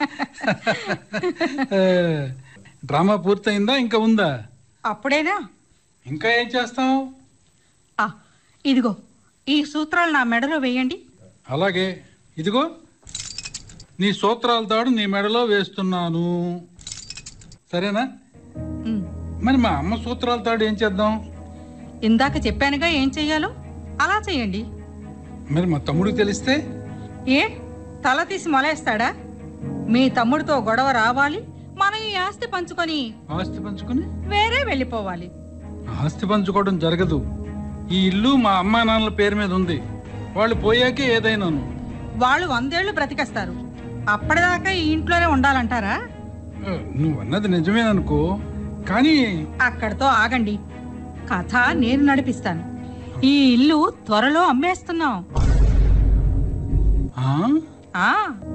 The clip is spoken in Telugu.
ఏ, డ్రామా పూర్తయిందా ఇంకా ఉందా అప్పుడేనా ఇంకా ఏం చేస్తాం ఆ, ఇదిగో ఈ సూత్రాలు నా మెడలో వేయండి అలాగే ఇదిగో నీ సూత్రాల తాడు నీ మెడలో వేస్తున్నాను సరేనా ఉమ్, మరి మా అమ్మ సూత్రాల తాడు ఏం చేద్దాం ఇందాక చెప్పానుగా ఏం చెయ్యాలో అలా చెయ్యండి మరి మా తమ్ముడికి తెలిస్తే ఏ తల తీసి మొలేస్తాడా మీ తమ్ముడితో గొడవ రావాలి మనం ఈ ఆస్తి పంచుకొని ఆస్తి పంచుకుని వేరే వెళ్ళిపోవాలి ఆస్తి పంచుకోవడం జరగదు ఈ ఇల్లు మా అమ్మా నాన్నల పేరు మీద ఉంది వాళ్ళు పోయాకే ఏదైనాను వాళ్ళు వందేళ్లు బ్రతికేస్తారు అప్పటిదాకా ఈ ఇంట్లోనే ఉండాలంటారా ఏ, నువ్వు అన్నది నిజమేననుకో కానీ అక్కడితో ఆగండి కథ నేను నడిపిస్తాను ఈ ఇల్లు త్వరలో అమ్మేస్తున్నాం ఆ? ఆ